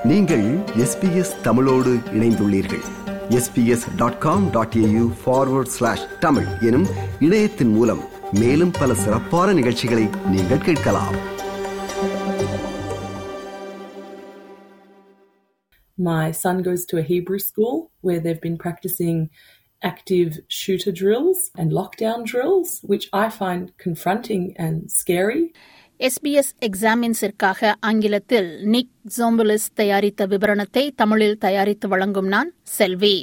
நீங்கள் எஸ்பிஎஸ் தமிழோடு இணைந்துள்ளீர்கள் SBS dot com dot AU forward slash Tamil எனும் இணையத்தின் மூலம் மேலும் பல சிறப்பான நிகழ்ச்சிகளை நீங்கள் கேட்கலாம் My son goes to a Hebrew school where they've been practicing active shooter drills and lockdown drills, which I find confronting and scary. SBS எக்ஸாமின்ஸிற்காக ஆங்கிலத்தில் நிக் ஜோம்புலிஸ் தயாரித்த விவரணத்தை தமிழில் தயாரித்து வழங்கும் நான் செல்வி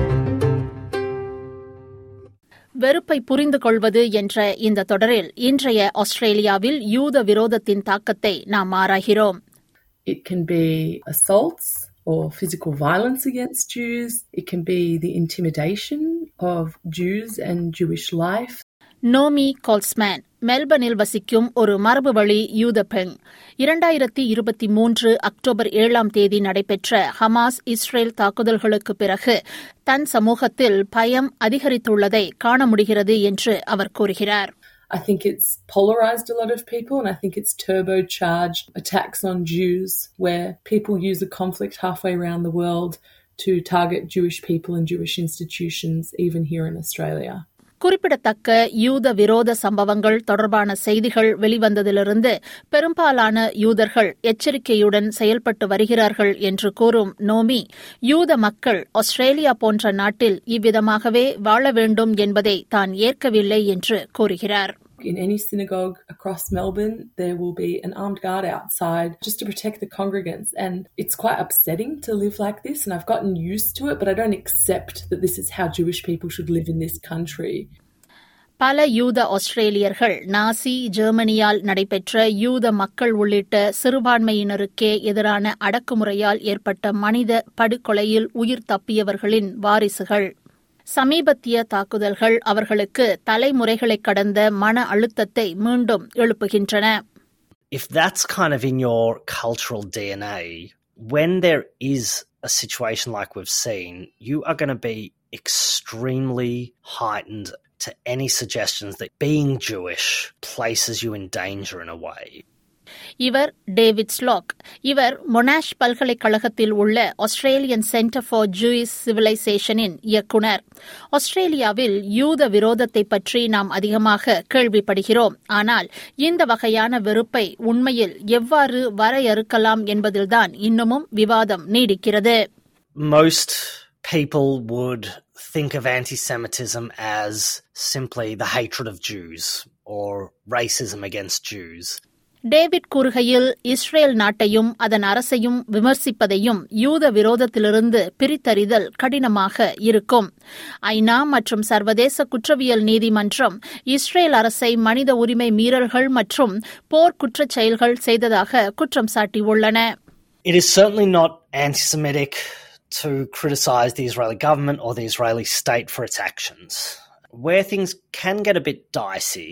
வெறுப்பை புரிந்து கொள்வது என்ற இந்த தொடரில் இன்றைய ஆஸ்திரேலியாவில் யூத விரோதத்தின் தாக்கத்தை நாம் ஆராய்கிறோம் It can be assaults or physical violence against Jews. It can be the intimidation of Jews and Jewish life. Naomi கோல்ஸ்மேன் மெல்பர்னில் வசிக்கும் ஒரு மரபு வழி யூத பெண் இரண்டாயிரத்தி இருபத்தி மூன்று அக்டோபர் ஏழாம் தேதி நடைபெற்ற ஹமாஸ் இஸ்ரேல் தாக்குதல்களுக்கு பிறகு தன் சமூகத்தில் பயம் அதிகரித்துள்ளதை காண முடிகிறது என்று அவர் கூறுகிறார் I think it's polarized a lot of people, and I think it's turbocharged attacks on Jews, where people use a conflict halfway around the world to target Jewish people and Jewish institutions, even here in Australia. குறிப்பிடத்தக்க யூத விரோத சம்பவங்கள் தொடர்பான செய்திகள் வெளிவந்ததிலிருந்து பெரும்பாலான யூதர்கள் எச்சரிக்கையுடன் செயல்பட்டு வருகிறார்கள் என்று கூறும் நோமி யூத மக்கள் ஆஸ்திரேலியா போன்ற நாட்டில் இவ்விதமாகவே வாழ வேண்டும் என்பதை தான் ஏற்கவில்லை என்று கூறுகிறார் In any synagogue across Melbourne, there will be an armed guard outside just to protect the congregants. And it's quite upsetting to live like this. And I've gotten used to it, but I don't accept that this is how Jewish people should live in this country. பல யூத ஆஸ்திரேலியர்கள் நாசி ஜெர்மனியால் நடைபெற்ற யூத மக்கள் உள்ளிட்ட சிறுபான்மையினருக்கே எதிரான அடக்குமுறையால் ஏற்பட்ட மனித படுகொலையில் உயிர் தப்பியவர்களின் வாரிசுகள் சமீபத்திய தாக்குதல்கள் அவர்களுக்கு தலைமுறைகளை கடந்த மன அழுத்தத்தை மீண்டும் எழுப்புகின்றன if that's kind of in your cultural DNA, when there is a situation like we've seen, you are going to be extremely heightened to any suggestions that being Jewish places you in danger in a way. இவர் David Slucki இவர் Monash பல்கலைக்கழகத்தில் உள்ள Australian Centre for Jewish சிவிலைசேஷனின் இயக்குனர் ஆஸ்திரேலியாவில் யூத விரோதத்தை பற்றி நாம் அதிகமாக கேள்விப்படுகிறோம் ஆனால் இந்த வகையான வெறுப்பை உண்மையில் எவ்வாறு வரையறுக்கலாம் என்பதில்தான் இன்னமும் விவாதம் நீடிக்கிறது Most people would think of anti Semitism as simply the hatred of Jews or racism against Jews. David கூறுகையில் இஸ்ரேல் நாட்டையும் அதன் அரசையும் விமர்சிப்பதையும் யூத விரோதத்திலிருந்து பிரித்தறிதல் கடினமாக இருக்கும் ஐநா மற்றும் சர்வதேச குற்றவியல் நீதிமன்றம் இஸ்ரேல் அரசை மனித உரிமை மீறல்கள் மற்றும் போர் குற்றச் செயல்கள் செய்ததாக குற்றம் சாட்டியுள்ளன It is certainly not anti Semitic to criticize the Israeli government or the Israeli state for its actions. Where things can get a bit dicey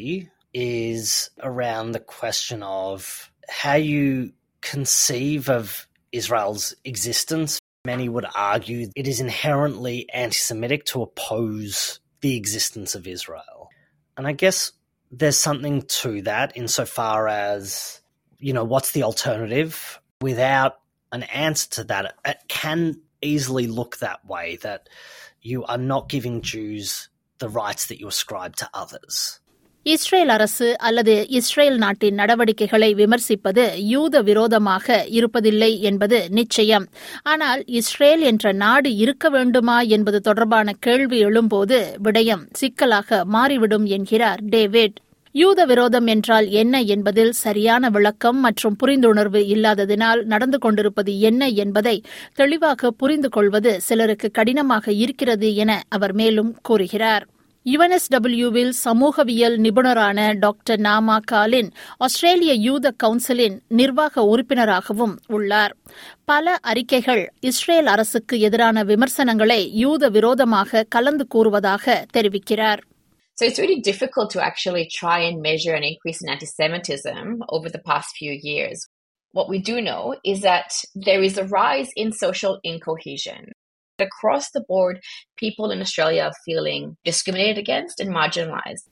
is around the question of how you conceive of Israel's existence. Many would argue it is inherently anti Semitic to oppose the existence of Israel. And I guess there's something to that insofar as, you know, what's the alternative? Without an answer to that, it can easily look that way that you are not giving Jews the rights that you ascribe to others. Israel அரசு அல்லது Israel நாட்டின் நடவடிக்கைகளை விமர்சிப்பது யூத விரோதமாக இருப்பதில்லை என்பது நிச்சயம் ஆனால் இஸ்ரேல் என்ற நாடு இருக்க வேண்டுமா என்பது தொடர்பான கேள்வி எழும்போது விடயம் சிக்கலாக மாறிவிடும் என்கிறார் டேவிட் யூத விரோதம் என்றால் என்ன என்பதில் சரியான விளக்கம் மற்றும் புரிந்துணர்வு இல்லாததினால் நடந்து கொண்டிருப்பது என்ன என்பதை தெளிவாக புரிந்து கொள்வது சிலருக்கு கடினமாக இருக்கிறது என அவர் மேலும் கூறுகிறார் யுஎன்எஸ்டபிள்யூவில் சமூகவியல் நிபுணரான டாக்டர் நாமா காலின் ஆஸ்திரேலிய யூத கவுன்சிலின் நிர்வாக உறுப்பினராகவும் உள்ளார் பல அறிக்கைகள் இஸ்ரேல் அரசுக்கு எதிரான விமர்சனங்களை யூத விரோதமாக கலந்து கூறுவதாக தெரிவிக்கிறார் So it's really difficult to actually try and measure an increase in anti Semitism over the past few years. What we do know is that there is a rise in social incohesion. Across the board, people in Australia are feeling discriminated against and marginalized.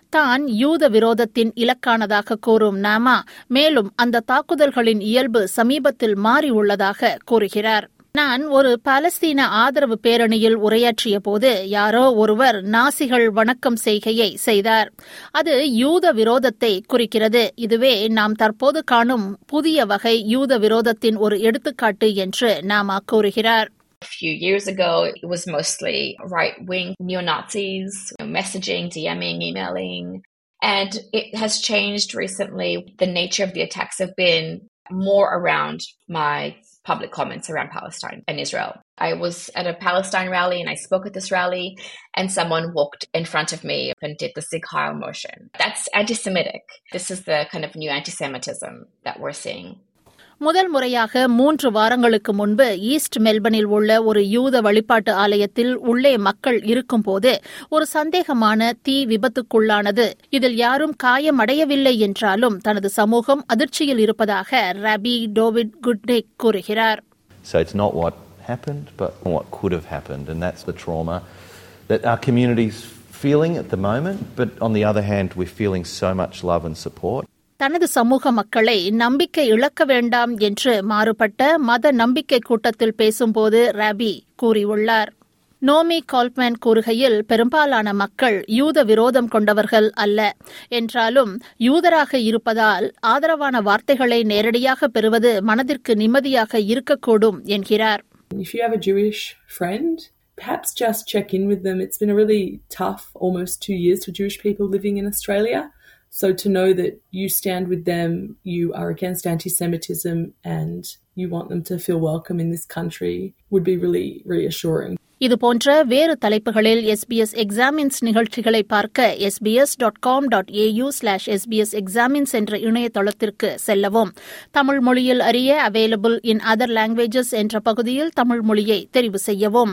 தான் யூத விரோதத்தின் இலக்கானதாக கூறும் நாமா மேலும் அந்த தாக்குதல்களின் இயல்பு சமீபத்தில் மாறியுள்ளதாக கூறுகிறார் நான் ஒரு பாலஸ்தீன ஆதரவு பேரணியில் உரையாற்றிய போது யாரோ ஒருவர் நாசிகள் வணக்கம் செய்கையை செய்தார் அது யூத விரோதத்தை குறிக்கிறது இதுவே நாம் தற்போது காணும் புதிய வகை யூத விரோதத்தின் ஒரு எடுத்துக்காட்டு என்று நாமா கூறுகிறார் A few years ago, it was mostly right wing neo Nazis messaging, DMing, emailing. And it has changed recently. The nature of the attacks have been more around my public comments around Palestine and Israel. I was at a Palestine rally and I spoke at this rally, and someone walked in front of me and did the Sig Heil motion. That's anti Semitic. This is the kind of new anti Semitism that we're seeing. முதல் முறையாக மூன்று வாரங்களுக்கு முன்பு east மெல்பனில் உள்ள ஒரு யூத வழிபாட்டு ஆலயத்தில் உள்ளே மக்கள் இருக்கும்போது ஒரு சந்தேகமான தீ விபத்துக்குள்ளானது இதில் யாரும் காயமடையவில்லை என்றாலும் தனது சமூகம் அதிர்ச்சியில் இருப்பதாக ரபி டோவிட் குட்னிக் கூறுகிறார் So it's not what happened, but what could have happened, and that's the trauma that our community's feeling at the moment. But on the other hand, we're feeling so much love and support. தனது சமூக மக்களை நம்பிக்கை இழக்க வேண்டாம் என்று மாறுபட்ட மத நம்பிக்கை கூட்டத்தில் பேசும்போது ராபி கூறியுள்ளார் நோமி கால்மேன் கூறுகையில் பெரும்பாலான மக்கள் யூத விரோதம் கொண்டவர்கள் அல்ல என்றாலும் யூதராக இருப்பதால் ஆதரவான வார்த்தைகளை நேரடியாக பெறுவது மனதிற்கு நிம்மதியாக இருக்கக்கூடும் என்கிறார் If you have a Jewish friend, perhaps just check in with them. It's been a really tough almost two years for Jewish people living in Australia. So to know that you stand with them, you are against anti Semitism, and you want them to feel welcome in this country would be really reassuring. இதுபோன்ற வேறு தலைப்புகளில் SBS Examines நிகழ்ச்சிகளை பார்க்க SBS dot com dot AU slash SBS Examines என்ற இணையதளத்திற்கு செல்லவும் தமிழ் மொழியில் அறிய அவைலபிள் இன் அதர் லாங்குவேஜஸ் என்ற பகுதியில் தமிழ் மொழியை தெரிவு செய்யவும்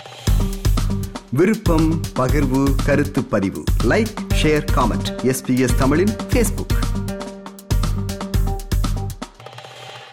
விருப்பம் பகிர்வு கருத்து பதிவு லைக் ஷேர் காமெண்ட் எஸ்பிஎஸ் தமிழின் ஃபேஸ்புக்